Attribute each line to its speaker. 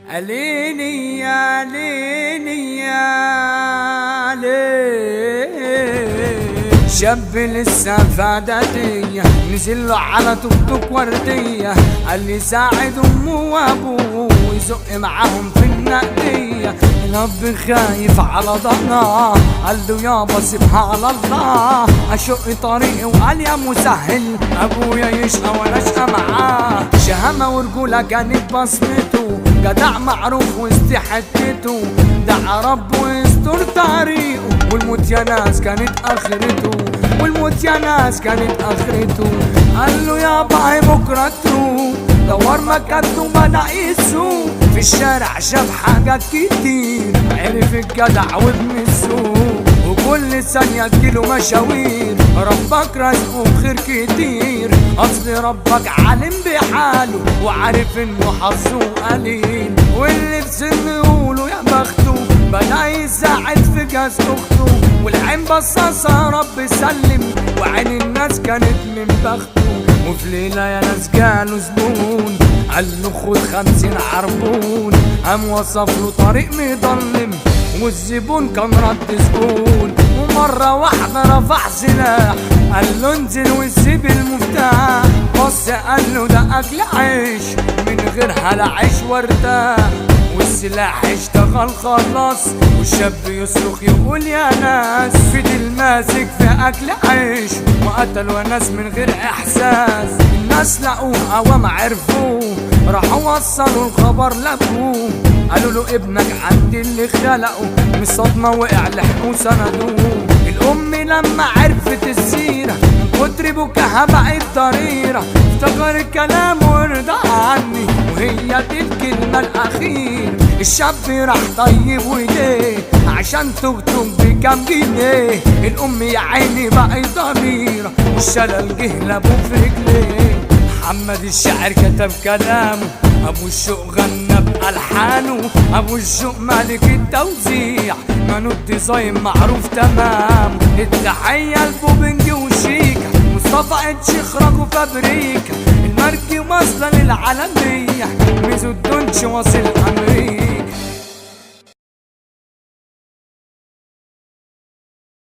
Speaker 1: ليلي يا ليلي يا ليلي شاب لسه فادتية نزل له على توك وردية قال لي ساعد امه وابوه ويزق معاهم في النقدية الاب خايف على ضنا قال له يابا سيبها على الله اشق طريقي وقال يا مسهل ابويا يشقى وانا اشقى معاه شهامة ورجولة كانت بصمته جدع معروف وسط حتته دعا رب ويستر طريقه والموت يا ناس كانت اخرته والموت يا ناس كانت اخرته قال له يابا هي بكره تروح دور مكانته بدا يسوق في الشارع شاف حاجات كتير عرف الجدع وابن السوق وكل ثانية تجيله مشاوير ربك رزقه بخير كتير أصل ربك عالم بحاله وعارف إنه حظه قليل واللي في سنه يقولوا يا بخته بدا يساعد في جاز أخته والعين بصاصة رب سلم وعين الناس كانت من بخته وفي ليلة يا ناس جاله زبون قال له خد خمسين عربون قام وصف له طريق مضلم والزبون كان رد زبون ومرة واحدة رفع سلاح قال له انزل وسيب المفتاح بص قال له ده أكل عيش من غيرها لا عيش وارتاح والسلاح اشتغل خلاص والشاب يصرخ يقول يا ناس فضل ماسك في اكل عيش وقتلوا ناس من غير احساس الناس لقوه وما عرفوه راحوا وصلوا الخبر لابوه قالوا له ابنك عند اللي خلقه من الصدمه وقع لحقوه سندوه الام لما عرفت السيره من كتر بكاها بقت ضريره افتكر الكلام ورضى عني وهي دي الكلمة الأخير الشاب راح طيب ويديه عشان تكتب بكام جنيه الأم يا عيني بقى ضميرة والشلل جه لأبوه في رجليه محمد الشاعر كتب كلامه ابو الشوق غنى بألحانه ابو الشوق ملك التوزيع مانو الديزاين معروف تمام التحية لبوبنج وشيكا مصطفى اتش اخراجه فابريكا المركي واصلة للعالمية ميزو الدونش واصل امريكا